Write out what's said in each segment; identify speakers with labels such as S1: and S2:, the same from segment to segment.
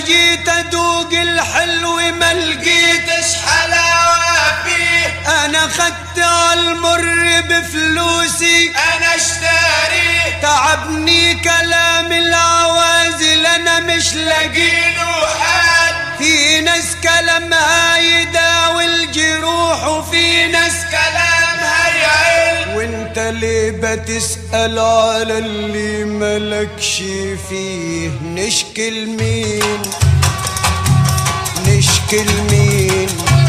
S1: جيت ادوق الحلو ما لقيتش حلاوة فيه انا خدت المر بفلوسي
S2: انا اشتري
S1: تعبني كلام العوازل انا مش لاقي
S2: له حد
S1: في ناس كلامها يداوي الجروح وفي ناس
S2: كلامها يعل
S1: وانت ليه بتسأل على اللي ملكش فيه نشكي لمين نشكي لمين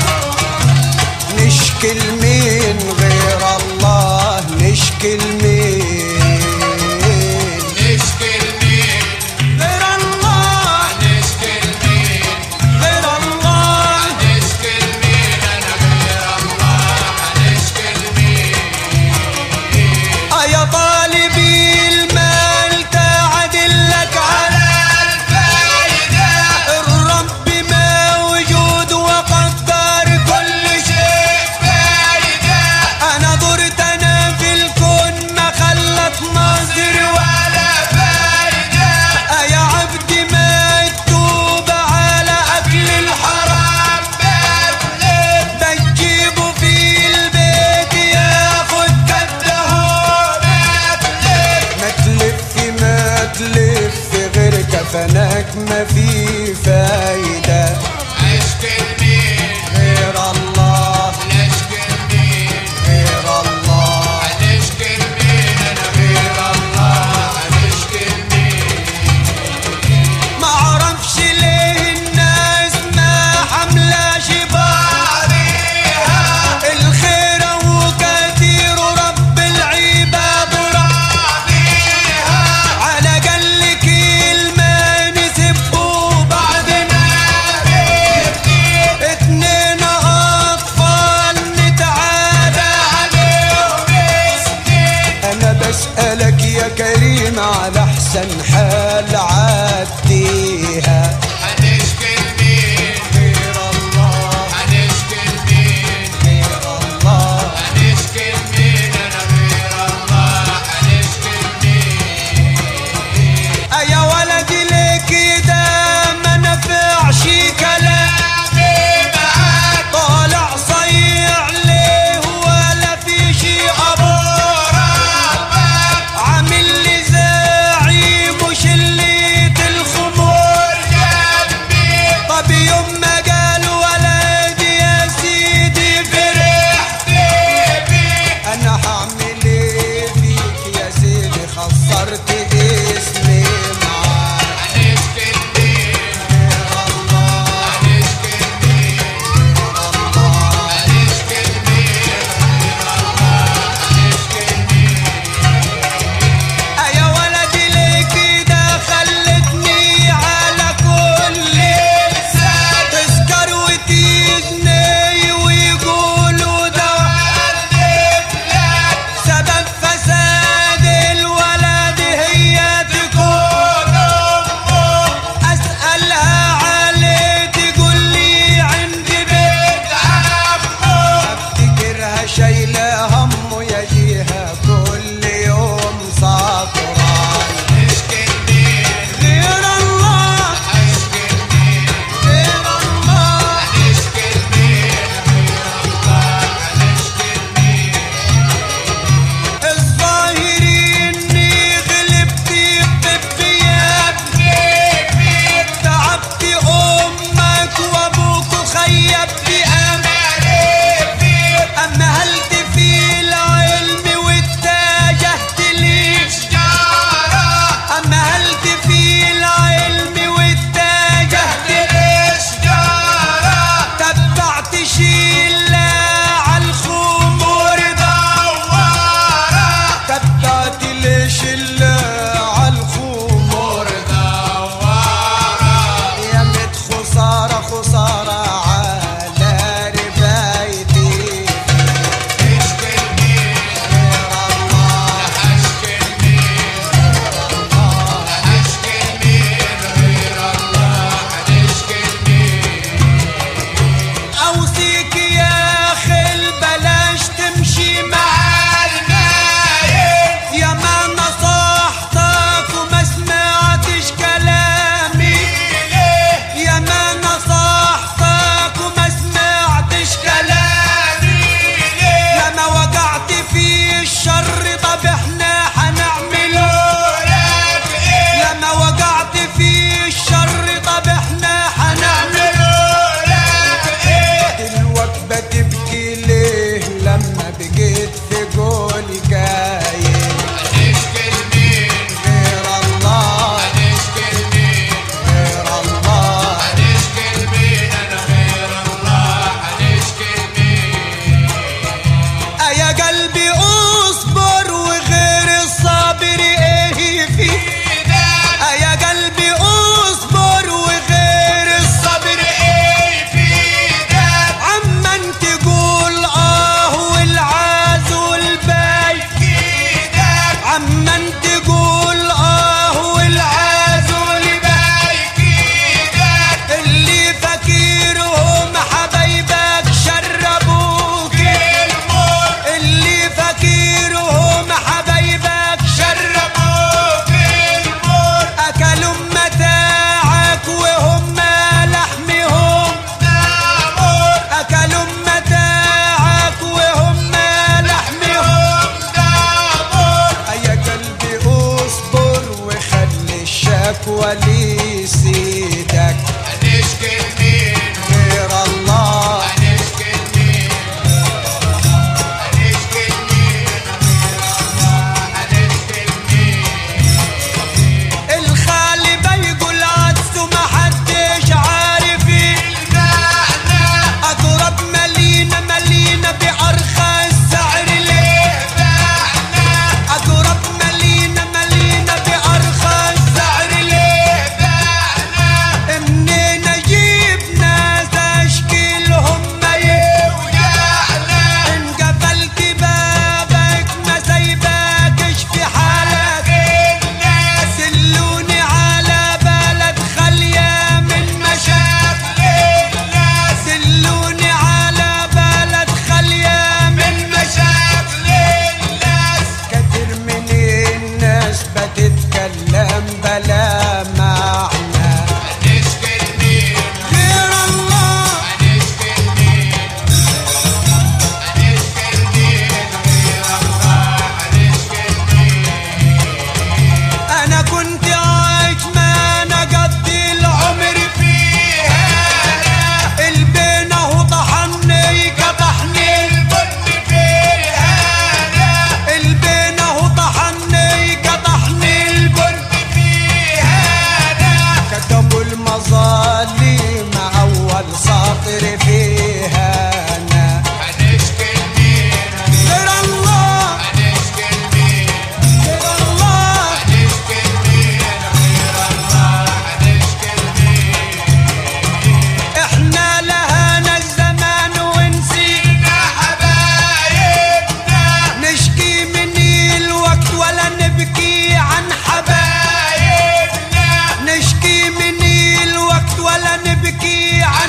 S1: نشكي لمين غير الله نشكي لمين
S2: نشكي لمين
S1: غير الله
S2: نشكي لمين
S1: غير الله
S2: نشكي لمين انا غير الله نشكي لمين
S1: يا طالبي المال تعدلك على
S2: الفايدة
S1: الرب موجود وقدر كل شيء
S2: فايدة
S1: انا دورت انا في الكون ما خلت ناظر
S2: ولا فايدة
S1: يا عبدي ما تتوب على اكل الحرام
S2: بتلف
S1: بتجيبه في البيت ياخد كده
S2: بتلف
S1: ما تلف ما تلف غير كفنك ما في فايدة
S2: نشكي لمين
S1: غير الله
S2: نشكي لمين
S1: غير الله
S2: نشكي لمين انا غير الله نشكي لمين
S1: ما اعرفش ليه الناس ما حملاش
S2: عليها
S1: الخير وكثير رب العباد
S2: عليها
S1: على قل كلمة نسبه بعد ما اتنين اطفال نتعادى
S2: عليهم سنين
S1: انا بسألك يا كريم على احسن حال عديها
S2: هنشكي لمين
S1: غير الله
S2: هنشكي لمين
S1: غير الله
S2: هنشكي لمين انا غير الله هنشكي لمين
S1: يا ولدي ليه كده ما نفعش كلام
S2: كلامي معاك
S1: طالع صيع ليه ولا في شي عبارة
S2: ربك
S1: عامل لي زعيم بيت في قولي كاين
S2: هنشكي لمين
S1: غير الله
S2: هنشكي لمين
S1: غير الله
S2: هنشكي لمين انا غير الله هنشكي لمين
S1: يا قلبي اصبر وغير الصابر ايه فيه
S2: ايدك
S1: يا قلبي اصبر وغير الصبر
S2: ايه في ايدك
S1: عمن تقول اه والعاز والباي
S2: ايدك
S1: عمن تقول اه والعاز والباي
S2: بايك ايدك
S1: اللي فكيرهم حبايبك شربوك
S2: المر
S1: اللي فكيرهم حبايبك
S2: شربوك المر
S1: اكلوا متاعك وهم لحمهم
S2: دامر
S1: اكلوا متاعك وهم لحمهم
S2: دامر
S1: يا قلبي اصبر وخلي الشكوى لسيدك
S2: هنشكي لمين
S1: غير الله
S2: هنشكي لمين هنشكي لمين هنشكي لمين
S1: الخالي بيقول عدسه محدش عارف
S2: المعنى
S1: اضرب ملينا ملينا بارخص سعر ليه
S2: معنى
S1: اضرب ملينا ملينا بارخص سعر ليه
S2: معنى
S1: منين اجيب ناس اشكي لهم ما
S2: وجعنا
S1: ان قفلت بابك ما سايباكش في حالك
S2: الناس
S1: دلوني على بلد خالية من مشاكل
S2: الناس
S1: دلوني على بلد خالية من
S2: مشاكل الناس
S1: كتير من الناس بتتكلم بلا معنى
S2: هنشكي لمين
S1: غير الله
S2: هنشكي لمين هنشكي لمين غير الله هنشكي لمين
S1: انا كنت عايش ما انا قضي العمر
S2: فيها
S1: البين اهو طحني قطحني
S2: البن فيها
S1: البين اهو طحني قطحني البن
S2: فيها
S1: كتبوا المظالم اول ساطر فيها انا
S2: هنشكي لمين
S1: غير الله
S2: هنشكي لمين
S1: غير الله
S2: هنشكي لمين غير الله هنشكي لمين
S1: احنا لهانا الزمان ونسينا
S2: حبايبنا
S1: نشكي من الوقت ولا نبكي عن حبايب
S2: حبايبنا
S1: نشكي من الوقت ولا نبكي عن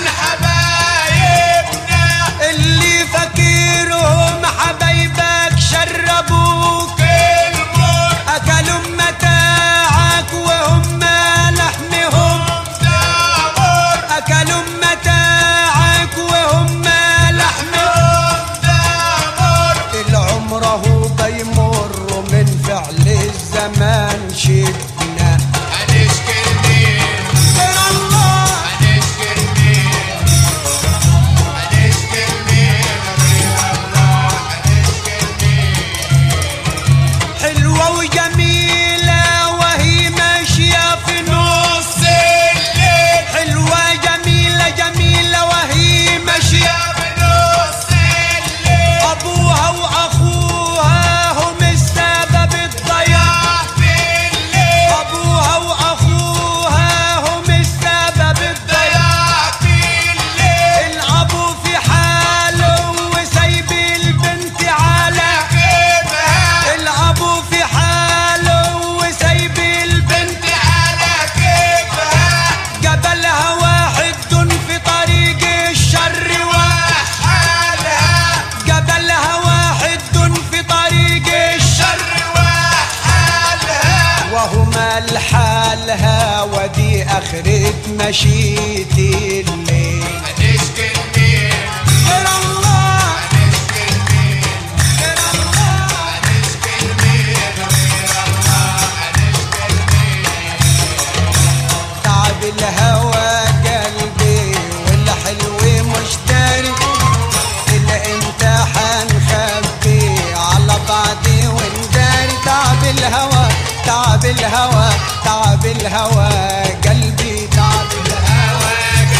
S2: حبايبنا
S1: اللي فكيرهم حبايبك شربوك
S2: المر
S1: اكلوا متاعك وهم لحمهم
S2: دامر
S1: اكلوا متاعك وهم لحمهم
S2: دامر
S1: العمر هو بيمر من فعل الزمان شدنا
S2: هنشكي لمين
S1: غير الله
S2: هنشكي لمين هنشكي لمين غير الله هنشكي لمين
S1: حلوة وجميلة وهي ماشية في نص
S2: الليل
S1: حلوة جميلة جميلة وهي ماشية
S2: يا بنص الليل
S1: أبوها وأخوها هم السبب الضياع
S2: في الليل
S1: أبوها وأخوها هم السبب الضياع
S2: ضياع في الليل
S1: الأبو في حاله وسايب البنت على
S2: كيفها
S1: الأبو في حاله وسايب البنت
S2: على كيفها
S1: قبلها واحد في طريق الشر واحد
S2: حالها
S1: قبلها واحد في طريق الشر
S2: شر وحالها
S1: وهما لحالها ودي اخرة مشيت الليل
S2: هنشكي لمين
S1: غير الله
S2: هنشكي لمين
S1: غير الله
S2: هنشكي لمين غير الله هنشكي لمين
S1: تعب الهوى قلبي والحلو مشتري اللي انت حنخبي الهوى تعب الهوى قلبي تعب الهوى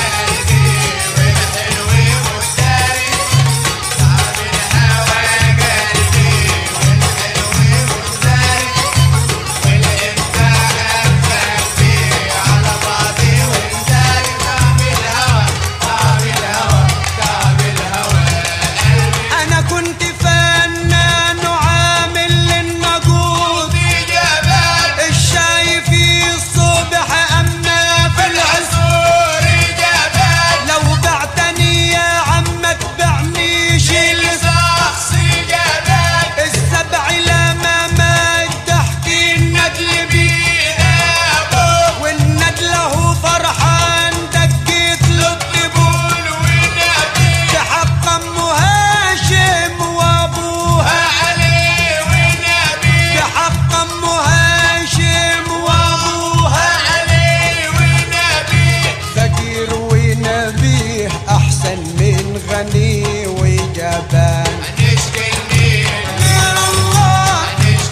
S1: انا كنت فنان وعامل للنقود الشاي في الصبح اما في العصر لو بعتني يا عم تبعني شيل السبع لما ما تحكي الندل والندل هو فرحان دقيت للطبول بحق ام هاشم وابوها بحق ام هاشم وابوها فقير ونبيه احسن من غني وجبان يا الله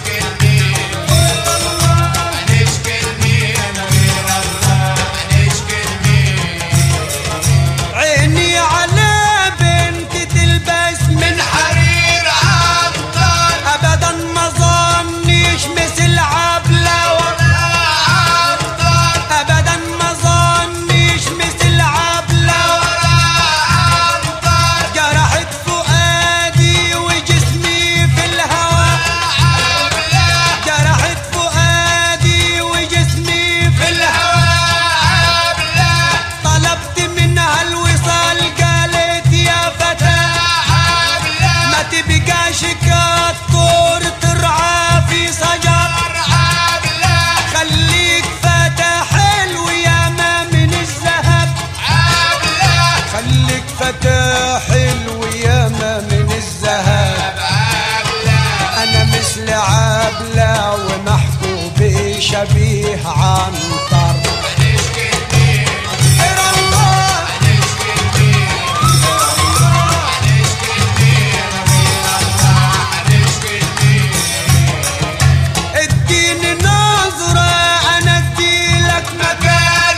S1: عيني على بنت تلبس من
S2: حرير عطر
S1: ابدا ما ظنيش مثل عبله
S2: ولا عطر
S1: ابدا ما ظنيش مثل عبله
S2: عطر
S1: جرحت فؤادي وجسمي في الهوى جرحت فؤادي وجسمي في الهوى طلبت منها الوصال قالت يا فتى ما تبقاش كالطور ترعى في شجر خليك فتى حلو يا ما من الذهب خليك فتى حلو يا ما من الذهب انا مثل عبلة ومحبوبي شبيه عنتر غير الله اديني نظرة انا اديلك مكان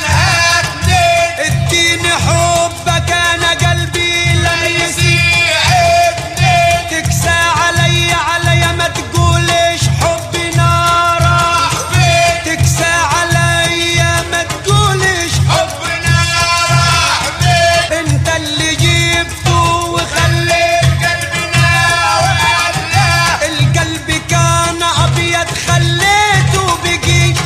S1: اديني حبك انا قلبي لن يسيء تكسى علي علي ما تقولش حبي نارا تكسى علي ما تقولش انت اللي جبته وخليت القلب كان ابيض خليته بقي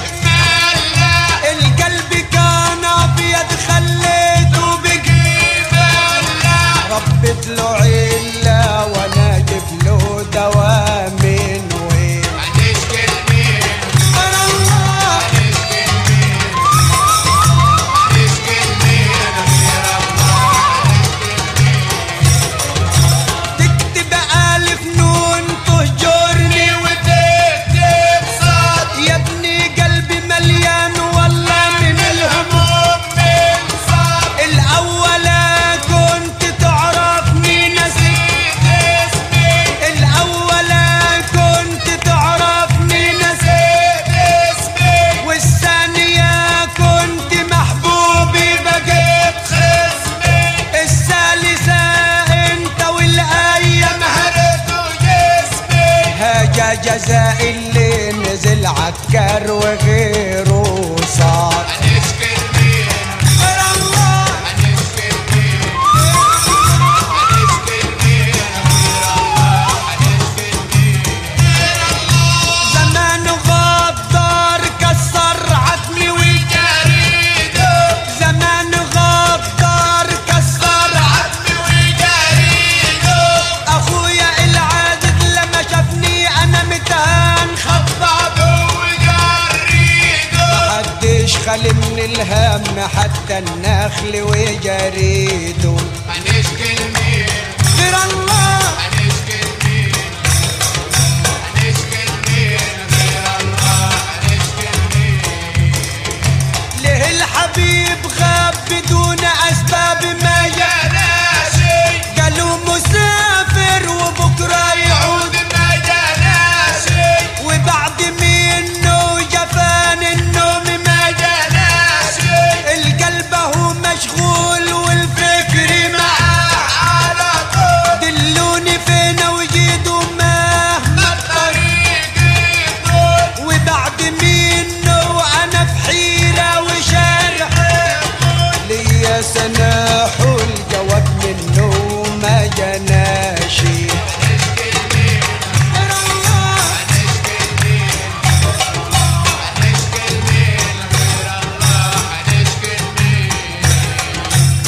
S1: القلب كان ابيض خليته بقي ربت له عله وانا اجيب له دواء من وين أنا الله تكتب ألف نون تهجرني يا ابني قلبي مليان والله من الهموم الأول كنت تعرفني نسيت الأول كنت تعرفني نسيت والثانية كنت محبوبي بقيت الثالثة انت والأيام هاجا جزاء اللي نزل عكر وغيره صار غير الله زمان غدار كسر عتمي وجريده زمان غدار كسر عتمي اخويا العادد لما شافني انا متهان خطاب محدش خالي من الهم حتى النخل وجريده